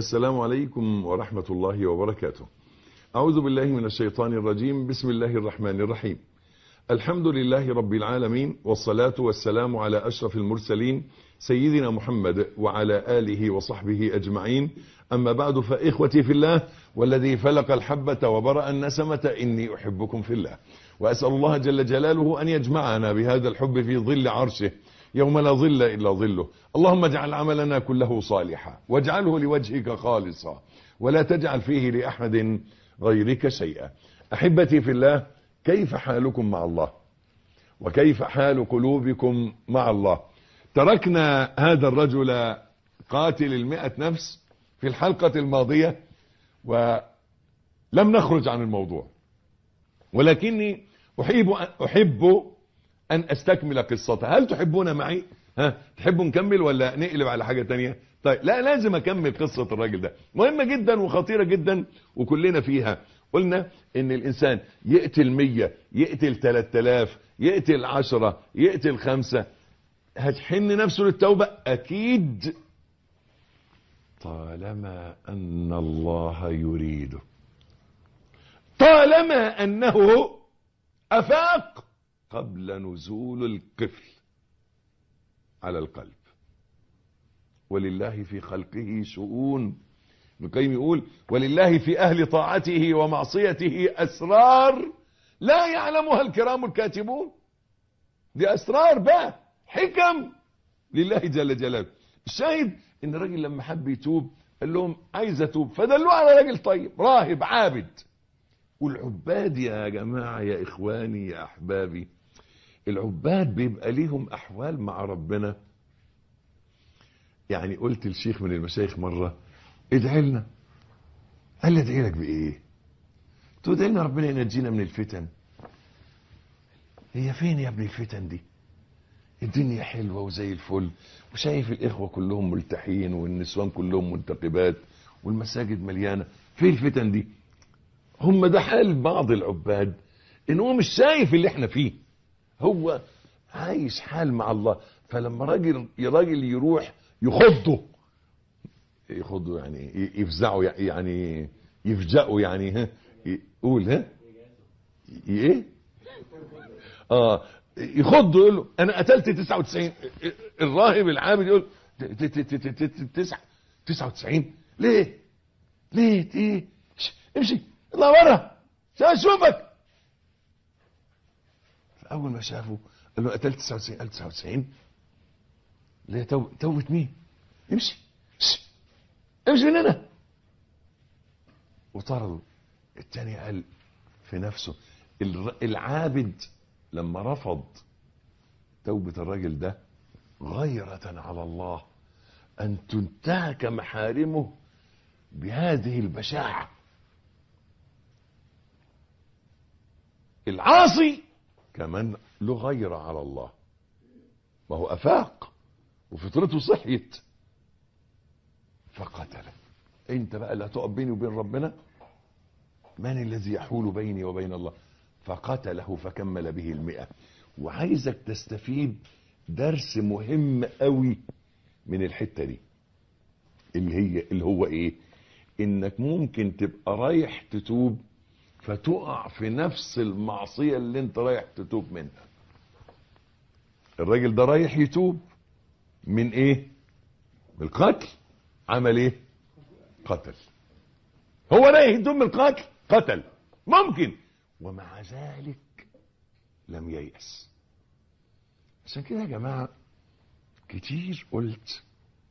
السلام عليكم ورحمة الله وبركاته أعوذ بالله من الشيطان الرجيم بسم الله الرحمن الرحيم الحمد لله رب العالمين والصلاة والسلام على أشرف المرسلين سيدنا محمد وعلى آله وصحبه أجمعين أما بعد فإخوتي في الله والذي فلق الحبة وبرأ النسمة إني أحبكم في الله وأسأل الله جل جلاله أن يجمعنا بهذا الحب في ظل عرشه يوم لا ظل إلا ظله اللهم اجعل عملنا كله صالحا واجعله لوجهك خالصا ولا تجعل فيه لأحد غيرك شيئا أحبتي في الله كيف حالكم مع الله وكيف حال قلوبكم مع الله تركنا هذا الرجل قاتل المئة نفس في الحلقة الماضية ولم نخرج عن الموضوع ولكني أحب, أحب أن أستكمل قصتها هل تحبون معي ها تحبوا نكمل ولا نقلب على حاجة تانية طيب لا لازم أكمل قصة الراجل ده مهمة جدا وخطيرة جدا وكلنا فيها قلنا ان الانسان يقتل مية يقتل تلات تلاف يقتل عشرة يقتل خمسة هتحن نفسه للتوبة اكيد طالما ان الله يريده طالما انه افاق قبل نزول القفل على القلب ولله في خلقه شؤون ابن القيم يقول ولله في أهل طاعته ومعصيته أسرار لا يعلمها الكرام الكاتبون دي أسرار بقى حكم لله جل جلاله الشاهد ان الراجل لما حب يتوب قال لهم عايز اتوب فدلوه على راجل طيب راهب عابد والعباد يا جماعة يا اخواني يا احبابي العباد بيبقى ليهم احوال مع ربنا يعني قلت الشيخ من المشايخ مرة ادعي لنا قال لي ادعي لك بايه تقول ادعي لنا ربنا ينجينا من الفتن هي فين يا ابني الفتن دي الدنيا حلوة وزي الفل وشايف الإخوة كلهم ملتحين والنسوان كلهم منتقبات والمساجد مليانة فين الفتن دي هم ده حال بعض العباد ان هو مش شايف اللي احنا فيه هو عايش حال مع الله فلما راجل راجل يروح يخضه يخضه يعني يفزعه يعني يفجأه يعني ها يقول ها ايه اه يخض يقول له انا قتلت 99 الراهب العابد يقول 99 ليه ليه ايه امشي اطلع بره اشوفك اول ما شافه قال له قتلت 99 قال 99 ليه توبة مين امشي امشي من هنا وطرده التاني قال في نفسه العابد لما رفض توبة الراجل ده غيرة على الله أن تنتهك محارمه بهذه البشاعة العاصي كمان له غيرة على الله ما هو أفاق وفطرته صحيت فقتله انت بقى اللي هتقف بيني وبين ربنا من الذي يحول بيني وبين الله فقتله فكمل به المئة وعايزك تستفيد درس مهم قوي من الحتة دي اللي هي اللي هو ايه انك ممكن تبقى رايح تتوب فتقع في نفس المعصية اللي انت رايح تتوب منها الراجل ده رايح يتوب من ايه من القتل عمل ايه قتل هو رايح يتوب من القتل قتل ممكن ومع ذلك لم ييأس عشان كده يا جماعة كتير قلت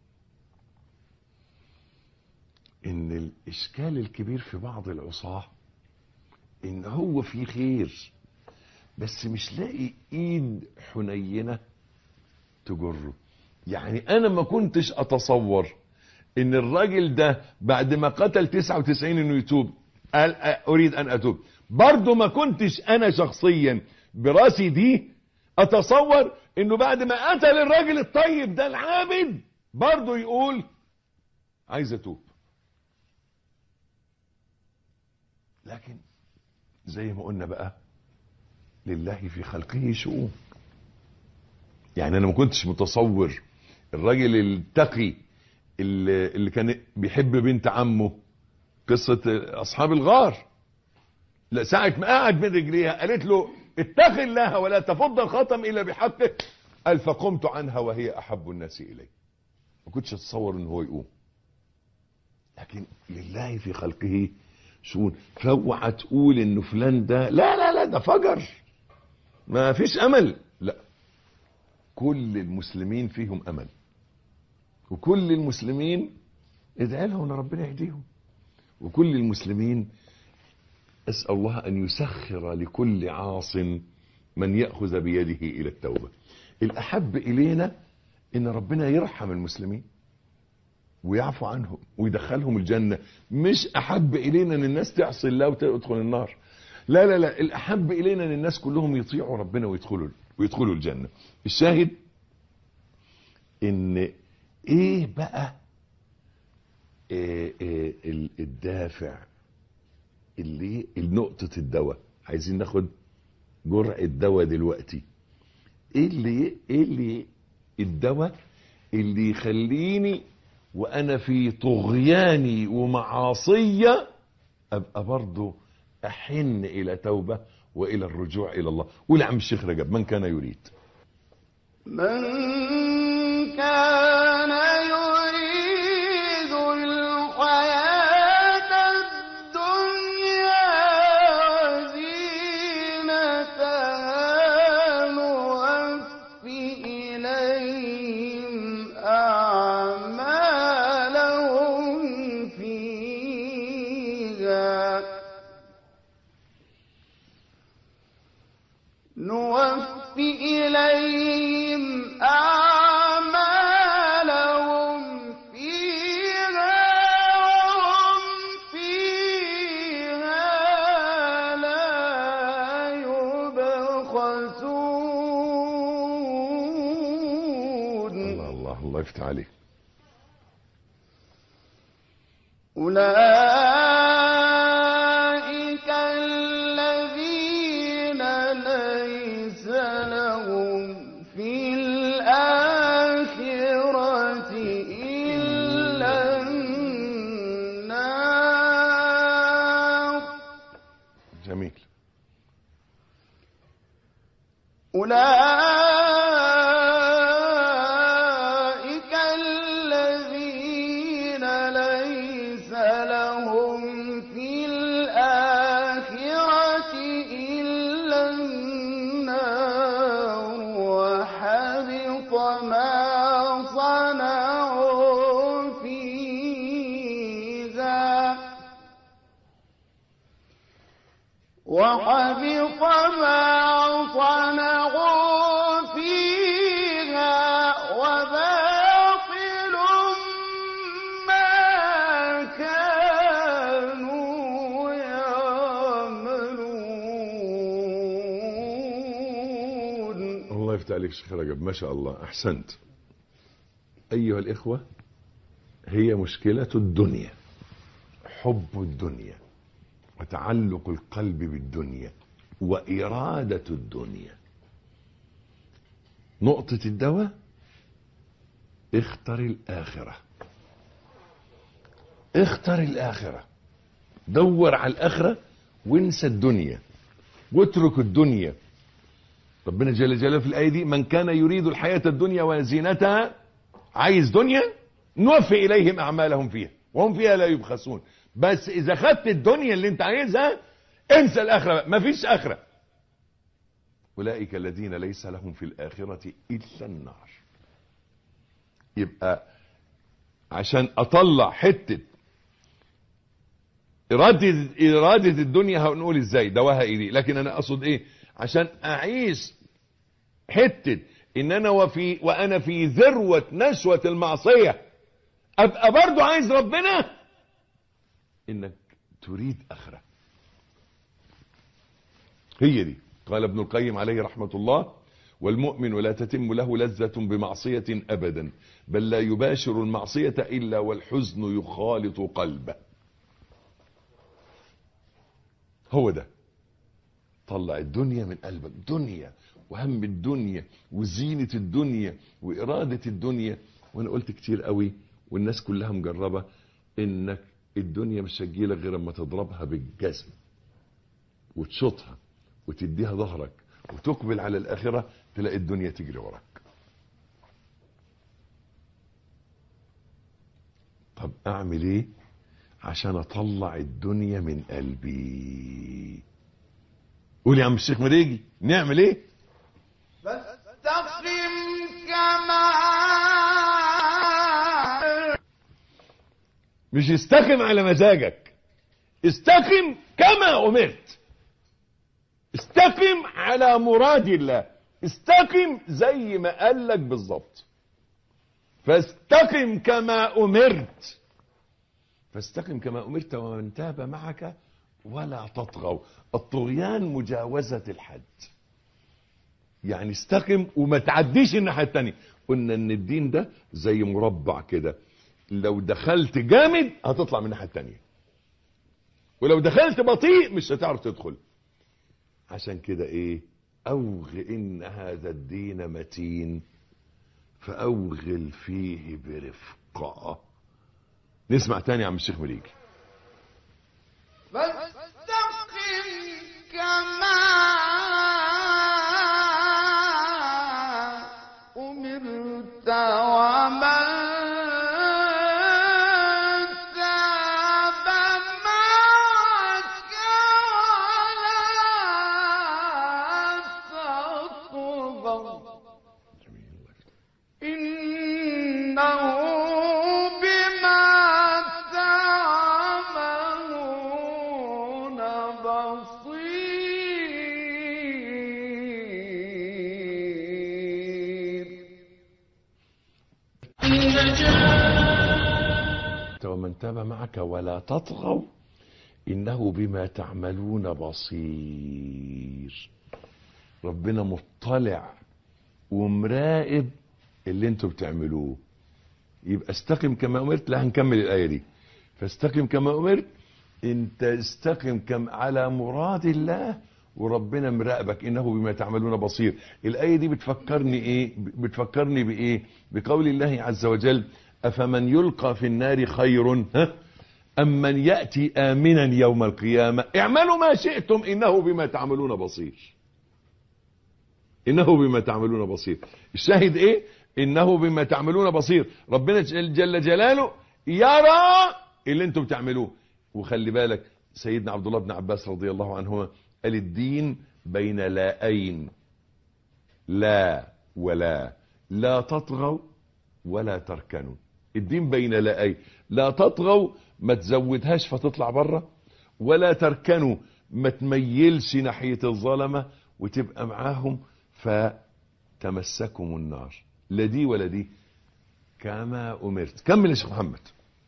ان الاشكال الكبير في بعض العصاة ان هو في خير بس مش لاقي ايد حنينة تجره يعني انا ما كنتش اتصور ان الراجل ده بعد ما قتل 99 انه يتوب قال اريد ان اتوب برضه ما كنتش انا شخصيا براسي دي اتصور انه بعد ما قتل الراجل الطيب ده العابد برضه يقول عايز اتوب لكن زي ما قلنا بقى لله في خلقه شؤون يعني انا ما كنتش متصور الراجل التقي اللي, اللي كان بيحب بنت عمه قصة أصحاب الغار لا ساعة ما قعد من رجليها قالت له اتق الله ولا تفض الخاتم إلا بحقه قال فقمت عنها وهي أحب الناس إلي ما كنتش أتصور إن هو يقوم لكن لله في خلقه شؤون فاوعى تقول إنه فلان ده لا لا لا ده فجر ما فيش أمل لا كل المسلمين فيهم أمل وكل المسلمين ادعي لهم ان ربنا يهديهم وكل المسلمين اسال الله ان يسخر لكل عاص من ياخذ بيده الى التوبه الاحب الينا ان ربنا يرحم المسلمين ويعفو عنهم ويدخلهم الجنه مش احب الينا ان الناس تعصي الله وتدخل النار لا لا لا الاحب الينا ان الناس كلهم يطيعوا ربنا ويدخلوا ويدخلوا الجنه الشاهد ان ايه بقى إيه إيه الدافع اللي نقطة الدواء عايزين ناخد جرعة دواء دلوقتي ايه اللي ايه اللي الدواء اللي يخليني وانا في طغياني ومعاصية ابقى برضو احن الى توبة والى الرجوع الى الله قول يا عم الشيخ رجب من كان يريد من كان يريد الحياة الدنيا وزينتها نوفي إليهم أعمالهم فيها نوفي إليهم أعمالهم فيها وهم فيها لا يبخسون الله الله الله يفتح عليك أولئك الذين ليس لهم في الآخرة إلا النار جميل أولئك الذين ليس لهم في الآخرة إلا النار وحبط ما صنعوا فيها وحبط ما صنعوا فيها وباطل ما كانوا يعملون الله يفتح عليك شيخ رجب ما شاء الله احسنت ايها الاخوة هي مشكلة الدنيا حب الدنيا وتعلق القلب بالدنيا وإرادة الدنيا نقطة الدواء اختر الآخرة اختر الآخرة دور على الآخرة وانسى الدنيا واترك الدنيا ربنا جل جلاله في الآية دي من كان يريد الحياة الدنيا وزينتها عايز دنيا نوفي إليهم أعمالهم فيها وهم فيها لا يبخسون بس إذا خدت الدنيا اللي انت عايزها انسى الآخرة بقى. مفيش آخرة أولئك الذين ليس لهم في الآخرة إلا النار يبقى عشان أطلع حتة إرادة, إرادة الدنيا هنقول إزاي دواها إيه دي لكن أنا أقصد إيه عشان أعيش حتة إن أنا وفي وأنا في ذروة نشوة المعصية أبقى برضو عايز ربنا إنك تريد آخرة هي دي قال ابن القيم عليه رحمة الله والمؤمن لا تتم له لذة بمعصية أبدا بل لا يباشر المعصية إلا والحزن يخالط قلبه هو ده طلع الدنيا من قلبك دنيا وهم الدنيا وزينة الدنيا وإرادة الدنيا وأنا قلت كتير قوي والناس كلها مجربة انك الدنيا مش هتجيلك غير اما تضربها بالجزم وتشوطها وتديها ظهرك وتقبل على الآخرة تلاقي الدنيا تجري وراك طب اعمل ايه عشان اطلع الدنيا من قلبي قول يا عم الشيخ مريجي نعمل ايه فاستقم كما مش استقم على مزاجك استقم كما امرت استقم على مراد الله استقم زي ما قال لك بالظبط فاستقم كما امرت فاستقم كما امرت ومن تاب معك ولا تطغوا الطغيان مجاوزة الحد يعني استقم وما تعديش الناحية التانية قلنا ان الدين ده زي مربع كده لو دخلت جامد هتطلع من الناحية التانية ولو دخلت بطيء مش هتعرف تدخل عشان كده ايه اوغ ان هذا الدين متين فاوغل فيه برفقة نسمع تاني يا عم الشيخ مريجي فاستقم كما أمرت ومن تاب معك ولا تطغوا إنه بما تعملون بصير ومن تاب معك ولا تطغوا إنه بما تعملون بصير ربنا مطلع ومراقب اللي انتوا بتعملوه يبقى استقم كما أمرت لا هنكمل الآية دي فاستقم كما أمرت انت استقم كم على مراد الله وربنا مراقبك انه بما تعملون بصير الايه دي بتفكرني ايه بتفكرني بايه بقول الله عز وجل افمن يلقى في النار خير ها ام من ياتي امنا يوم القيامه اعملوا ما شئتم انه بما تعملون بصير انه بما تعملون بصير الشاهد ايه انه بما تعملون بصير ربنا جل جل جلاله يرى اللي انتم بتعملوه وخلي بالك سيدنا عبد الله بن عباس رضي الله عنهما قال الدين بين لاءين لا ولا لا تطغوا ولا تركنوا الدين بين لاءين لا تطغوا ما تزودهاش فتطلع بره ولا تركنوا ما تميلش ناحية الظلمة وتبقى معاهم فتمسكم النار لا دي ولا دي كما أمرت كمل يا شيخ محمد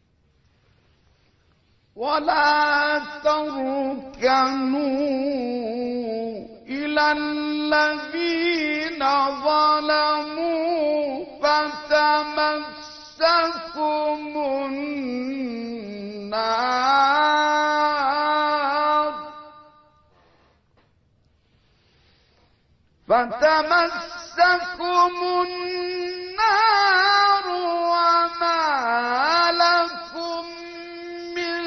ولا تركنوا إلى الذين ظلموا فتمسكم النار فتمسكم النار وما لكم من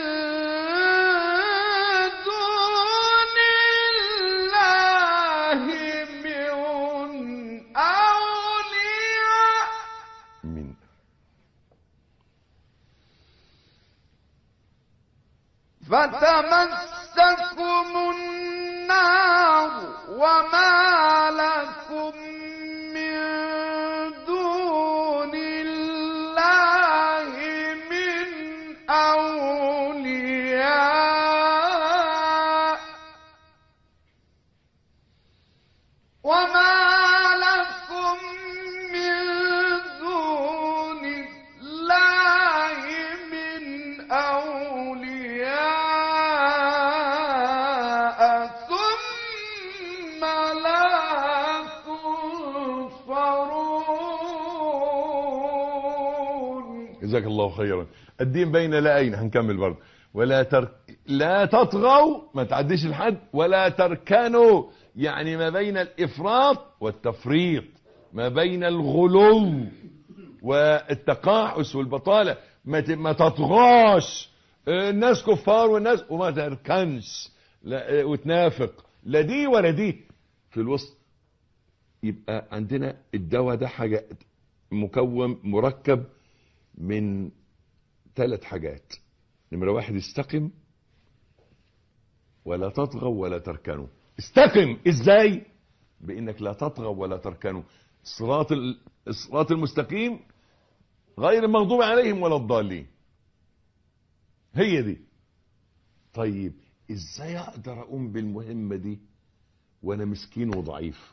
دون الله من أولياء من فتمسكم النار وما لكم من دون الله من أولياء وما لكم من دون الله من أولياء ثم لا تنصرون جزاك الله خيرا الدين بين لاين هنكمل برضه ولا ترك لا تطغوا ما تعديش الحد ولا تركنوا يعني ما بين الافراط والتفريط ما بين الغلو والتقاعس والبطالة ما ت- ما تطغاش آه، الناس كفار والناس وما تركنش لا- آه، وتنافق لا دي ولا دي في الوسط يبقى عندنا الدواء ده حاجة مكون مركب من ثلاث حاجات نمرة واحد استقم ولا تطغوا ولا تركنوا استقم ازاي بانك لا تطغوا ولا تركنوا الصراط ال- الصراط المستقيم غير المغضوب عليهم ولا الضالين هي دي طيب ازاي اقدر اقوم بالمهمة دي وانا مسكين وضعيف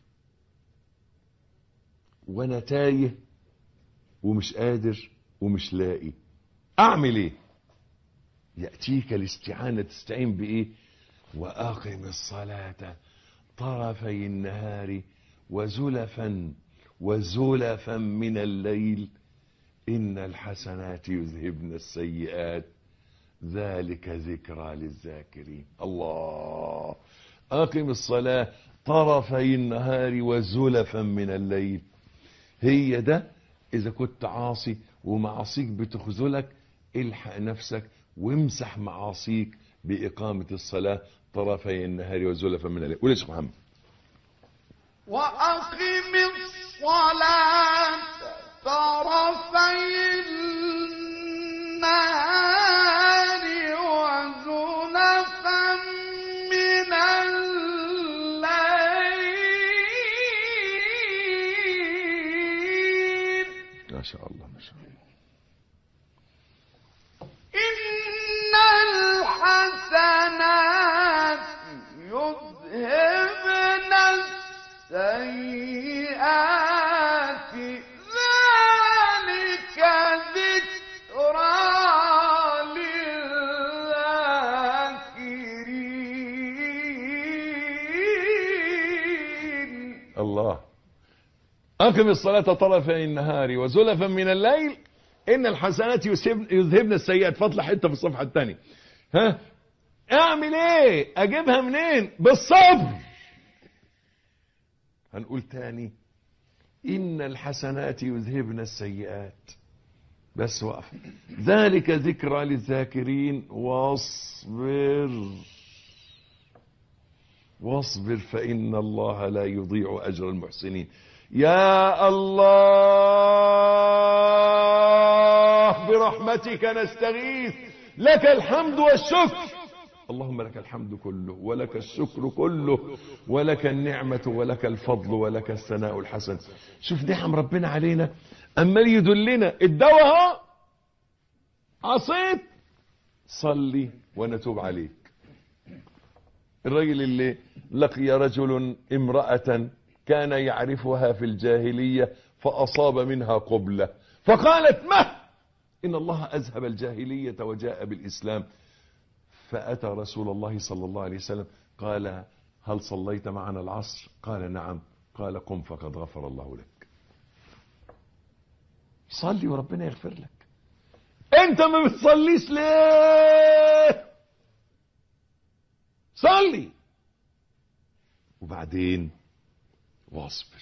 وانا تايه ومش قادر ومش لاقي اعمل ايه يأتيك الاستعانة تستعين بايه واقم الصلاة طرفي النهار وزلفا وزلفا من الليل ان الحسنات يذهبن السيئات ذلك ذكرى للذاكرين الله أقم الصلاة طرفي النهار وزلفا من الليل هي ده إذا كنت عاصي ومعاصيك بتخذلك الحق نفسك وامسح معاصيك بإقامة الصلاة طرفي النهار وزلفا من الليل قول يا شيخ محمد وأقم الصلاة طرفي النهار وزلفا من الليل ما شاء الله ما شاء الله إن الحسنات يذهبن السيئات ذلك ذكرى للذاكرين الله أقم الصلاة طرفي النهار وزلفا من الليل إن الحسنات يسيب- يذهبن السيئات فاطلع حتة في الصفحة الثانية ها اعمل ايه اجيبها منين بالصبر هنقول تاني إن الحسنات يذهبن السيئات بس وقف ذلك ذكرى للذاكرين واصبر واصبر فإن الله لا يضيع أجر المحسنين يا الله برحمتك نستغيث لك الحمد والشكر اللهم لك الحمد كله ولك الشكر كله ولك النعمة ولك الفضل ولك الثناء الحسن شوف نعم ربنا علينا أمال يدلنا الدواء اهو عصيت صلي ونتوب عليك الرجل اللي لقي رجل امرأة كان يعرفها في الجاهلية فأصاب منها قبلة فقالت مه إن الله أذهب الجاهلية وجاء بالإسلام فأتى رسول الله صلى الله عليه وسلم قال هل صليت معنا العصر قال نعم قال قم فقد غفر الله لك صلي وربنا يغفر لك انت ما بتصليش ليه صلي وبعدين واصبر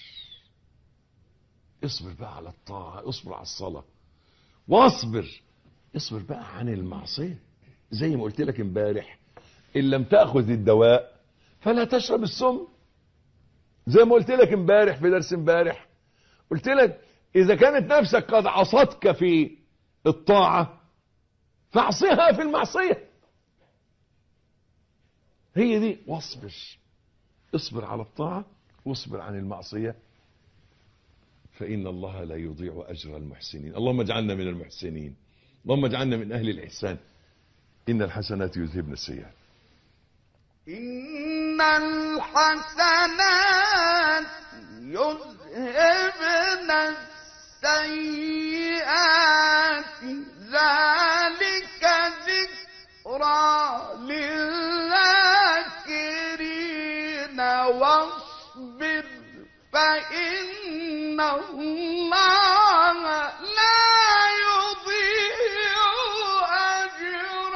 اصبر بقى على الطاعة اصبر على الصلاة واصبر اصبر بقى عن المعصية زي ما قلت لك امبارح ان لم تأخذ الدواء فلا تشرب السم زي ما قلت لك امبارح في درس امبارح قلت لك اذا كانت نفسك قد عصتك في الطاعة فاعصيها في المعصية هي دي واصبر اصبر على الطاعة واصبر عن المعصية فإن الله لا يضيع أجر المحسنين اللهم اجعلنا من المحسنين اللهم اجعلنا من أهل الإحسان إن الحسنات يذهبن السيئات إن الحسنات يذهبن السيئات ذلك ذكرى للذاكرين واصبر فإن الله لا يضيع أجر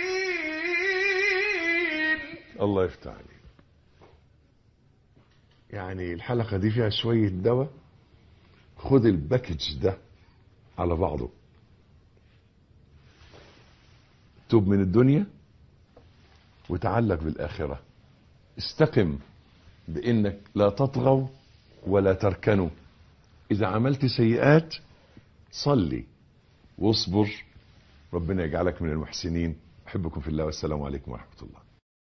المحسنين الله يفتح عليك يعني الحلقة دي فيها شوية دواء خد الباكج ده على بعضه تب من الدنيا وتعلق بالآخرة استقم بإنك لا تطغوا ولا تركنوا إذا عملت سيئات صلي واصبر ربنا يجعلك من المحسنين أحبكم في الله والسلام عليكم ورحمة الله